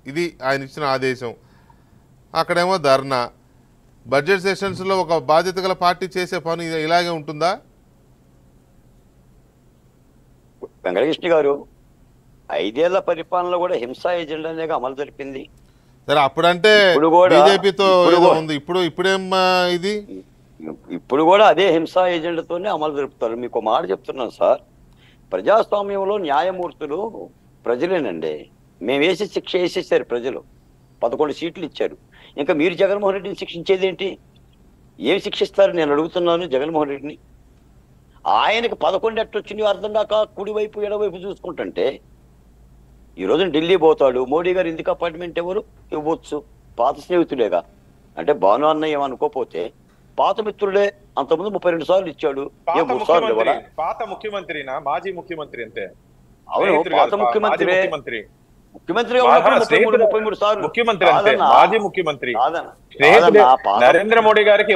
ఇది ఆయన ఇచ్చిన ఆదేశం అక్కడేమో ధర్నా బడ్జెట్ సెషన్స్లో ఒక బాధ్యత గల పార్టీ చేసే పని ఇది ఇలాగే ఉంటుందా వెంకటకృష్ణ గారు ఐదేళ్ల పరిపాలనలో కూడా హింసా ఎజెండానే అమలు జరిపింది సరే అప్పుడంటే ఇప్పుడు కూడా- బీజేపీతో ఇప్పుడు ఏదో కూడా- ఉంది ఇప్పుడు ఇప్పుడేం ఆ, ఇది ఇప్పుడు కూడా అదే హింసా ఎజెండాతోనే అమలు జరుపుతారు మీకు ఒక మాట చెప్తున్నాను సార్ ప్రజాస్వామ్యంలో న్యాయమూర్తులు ప్రజలేనండి మేము వేసి శిక్ష వేసేసారు ప్రజలు పదకొండు సీట్లు ఇచ్చారు ఇంకా మీరు జగన్మోహన్ రెడ్డిని శిక్షించేది ఏంటి ఏం శిక్షిస్తారు నేను అడుగుతున్నాను జగన్మోహన్ రెడ్డిని ఆయనకి పదకొండు ఎట్టొచ్చినాయి అర్థం కాక కుడివైపు ఎడవైపు చూసుకుంటుంటే ఈ రోజు ఢిల్లీ పోతాడు మోడీ గారు ఎందుకు అపాయింట్మెంట్ ఎవరు ఇవ్వచ్చు పాత స్నేహితుడేగా అంటే భాను అన్న ఏమనుకోపోతే పాత మిత్రుడే అంతకుముందు ముప్పై రెండు సార్లు ఇచ్చాడు ఏ పాత మూడు సార్లు ముఖ్యమంత్రి ఇవ్వడా పాత ముఖ్యమంత్రినా మాజీ ముఖ్యమంత్రి అంతే అవును స్నేహితుడు పాత కాదు, మాజీ ముఖ్యమంత్రి ముఖ్యమంత్రి ముఖ్యమంత్రిగా మా- ఉన్నప్పుడు ముప్పై మూడు స్నేహితుడు- ముప్పై మూడు సార్లు ముఖ్యమంత్రి అంతే కాదన్నా. మాజీ ముఖ్యమంత్రి కాదన్నా. స్నేహితుడే కాదన్నా, పాత- నరేంద్ర మోడీ గారికి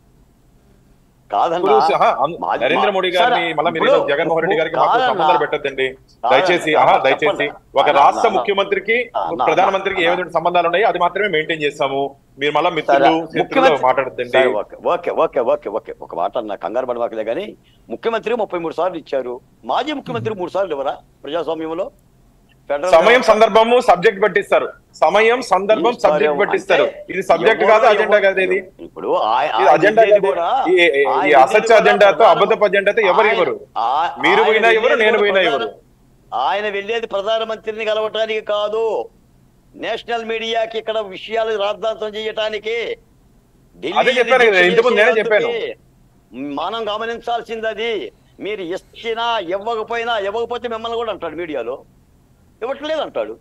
కాదన్నా ఇప్పుడు ఆహా, అం- మాజీ- నరేంద్ర మోడీ గారిని సరే, మళ్ళీ మీరు ఇప్పుడు- ఏదో జగన్మోహన్ రెడ్డి గారికి మాకు కాదన్నా. సంబంధాలు పెట్టద్దండి కాదన్నా, దయచేసి కాదన్నా, ఆహా దయచేసి చెప్పండి. ఒక అన్నా, రాష్ట్ర అన్నా. ముఖ్యమంత్రికి అన్నా, ప్రధానమంత్రికి ఏ అన్నా. విధంగా సంబంధాలు ఉన్నాయో అది మాత్రమే మెయింటైన్ చేస్తాము మీరు మళ్ళీ సరే, మిత్రులు శత్రులు ముఖ్యమంత్రి- మాట్లాడద్దండి సరే, okay okay okay okay okay ఒక మాట అన్న కంగారు పడమాకలే కానీ ముఖ్యమంత్రి ముప్పై మూడు సార్లు ఇచ్చారు మాజీ ముఖ్యమంత్రి మూడు సార్లు ఇవ్వరా ప్రజాస్వామ్యంలో ఫెడరల్ సమయం సందర్భము సబ్జెక్ట్ పట్టిస్తారు సమయం సందర్భం ఈ సబ్జెక్ట్ కార్యం పట్టిస్తారు అంటే ఇది సబ్జెక్ట్ ఎవరో కాదు అజెండా ఎవరో- కాదు ఇది ఇప్పుడు ఆయ- ఇది ఆయన అజెండా ఇచ్చేది కాదు. కూడా ఈ- ఈ- ఈ ఆయన అసత్య ఇచ్చేది కూడా అజెండాతో ప్రధాన- అబద్ధపు అజెండాతో ఎవరు ఆయన- ఇవ్వరు ఆ- మీరు ఆయన పోయినా ఎవరు, వెళ్ళేది నేను కూడా పోయినా ప్రధాన- ఎవరు. ఆయన వెళ్ళేది ప్రధానమంత్రిని కలవటానికి కాదు నేషనల్ మీడియాకి ఇక్కడ విషయాలు రాద్ధాంతం చేయటానికి ఢిల్లీ అదే చెప్పాను కదా, ఇంతకుముందు నేనే చెప్పాను. మనం గమనించాల్సింది అది మీరు ఇచ్చినా ఇవ్వకపోయినా ఇవ్వకపోతే మిమ్మల్ని కూడా అంటాడు మీడియాలో ఇవ్వట్లేదు అంటాడు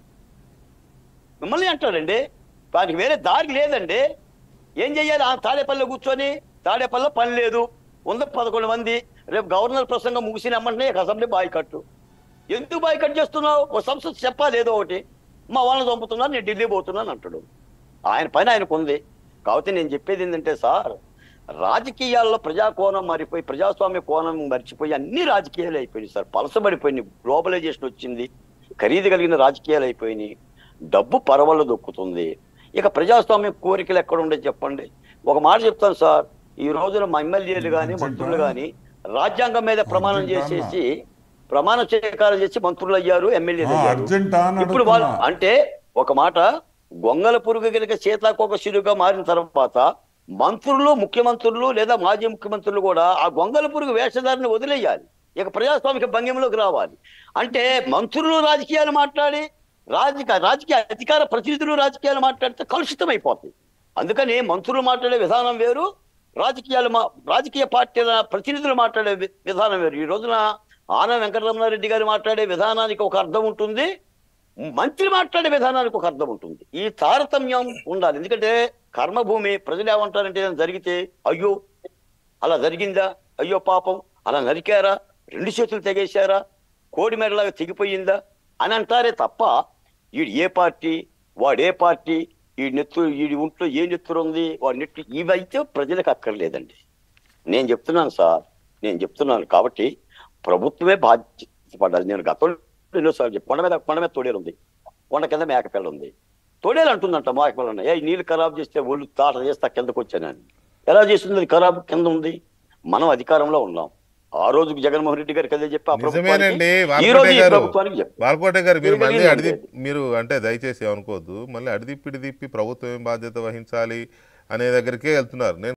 మిమ్మల్ని అంటాడండి దానికి వేరే దారి లేదండి ఏం చెయ్యాలి ఆ తాడేపల్లిలో కూర్చొని తాడేపల్లిలో పని లేదు వంద పదకొండు మంది రేపు గవర్నర్ ప్రసంగం ముగిసిన వెంటనే అసెంబ్లీ బాయ్కట్టు ఎందుకు బాయ్కట్ చేస్తున్నావు ఒక సంస్థ చెప్పాలి ఏదో ఒకటి మా వాళ్ళని చంపుతున్నాను నేను ఢిల్లీ పోతున్నాను అంటాడు ఆయన పని ఆయనకు ఉంది కాబట్టి నేను చెప్పేది ఏంటంటే సార్ రాజకీయాల్లో ప్రజా కోణం మారిపోయి ప్రజాస్వామ్య కోణం మర్చిపోయి అన్ని రాజకీయాలు అయిపోయినాయి సార్ పలసబడిపోయినాయి గ్లోబలైజేషన్ వచ్చింది ఖరీదు కలిగిన రాజకీయాలు అయిపోయినాయి డబ్బు పరవళ్ళు దొక్కుతుంది ఇక ప్రజాస్వామ్య కోరికలు ఎక్కడ ఉండే చెప్పండి ఒక మాట చెప్తాను సార్ ఈ రోజున మా ఎమ్మెల్యేలు కానీ మంత్రులు కానీ రాజ్యాంగం మీద ప్రమాణం చేసేసి ప్రమాణ స్వీకారం చేసి మంత్రులు అయ్యారు ఎమ్మెల్యేలు ఆ, అయ్యారు అర్జెంటా అని ఇప్పుడు వాళ్ళు అడుగుతున్నా. అంటే ఒక మాట గొంగల పురుగు కనుక సీతాకోక సిరుగా మారిన తర్వాత మంత్రులు ముఖ్యమంత్రులు లేదా మాజీ ముఖ్యమంత్రులు కూడా ఆ గొంగల పురుగు వేషధారిని వదిలేయాలి ఇక ప్రజాస్వామిక భంగిమలోకి రావాలి అంటే మంత్రులు రాజకీయాలు మాట్లాడి రాజకీయ రాజకీయ అధికార ప్రతినిధులు రాజకీయాలు మాట్లాడితే కలుషితం అయిపోతుంది అందుకని మంత్రులు మాట్లాడే విధానం వేరు రాజకీయాలు మా రాజకీయ పార్టీల ప్రతినిధులు మాట్లాడే వి- విధానం వేరు ఈ రోజున ఆన వెంకటరమణారెడ్డి గారు మాట్లాడే విధానానికి ఒక అర్థం ఉంటుంది మంత్రి మాట్లాడే విధానానికి ఒక అర్థం ఉంటుంది ఈ తారతమ్యం ఉండాలి ఎందుకంటే కర్మభూమి ప్రజలు ఏమంటారంటే ఏదైనా జరిగితే అయ్యో అలా జరిగిందా అయ్యో పాపం అలా నరికారా రెండు చేతులు తెగేశారా కోడి మెడలాగా తెగిపోయిందా అని అంటారే తప్ప వీడు ఏ పార్టీ వాడు ఏ పార్టీ ఈ నెత్తు వీడి ఒంట్లో ఏ నెత్తురు ఉంది వాడి నెట్టు ఇవైతే ప్రజలకు అక్కర్లేదండి నేను చెప్తున్నాను సార్ నేను చెప్తున్నాను కాబట్టి ప్రభుత్వమే బాధ్యత పడాలి నేను గతంలో ఎన్నోసార్లు చెప్పి కొండ మీద కొండ మీద తోడేలు ఉంది కొండ కింద మేకపిల్ల ఉంది తోడేలు అంటుందంట మేకపిల్ల ఉన్నాయి ఏ నీళ్ళు ఖరాబ్ చేస్తే ఒళ్ళు తాట చేస్తా కిందకు వచ్చానని ఎలా చేస్తుంది అది ఖరాబ్ కింద ఉంది మనం అధికారంలో ఉన్నాం ఆ రోజుకి జగన్మోహన్ రెడ్డి గారికి అదే చెప్పి ఆ నిజమేనండి ప్రభుత్వానికి ఈ రోజు వాల్కోటే ఈ గారు ప్రభుత్వానికి చెప్పి వాల్కోటే గారు మీరు మళ్ళీ చేయగలిగింది అడిది అంతే. మీరు అంటే దయచేసి ఏమనుకోవద్దు మళ్ళీ అడిదిప్పి ఇడిదిప్పి ప్రభుత్వం ఏం బాధ్యత వహించాలి అనే దగ్గరికే వెళ్తున్నారు నేను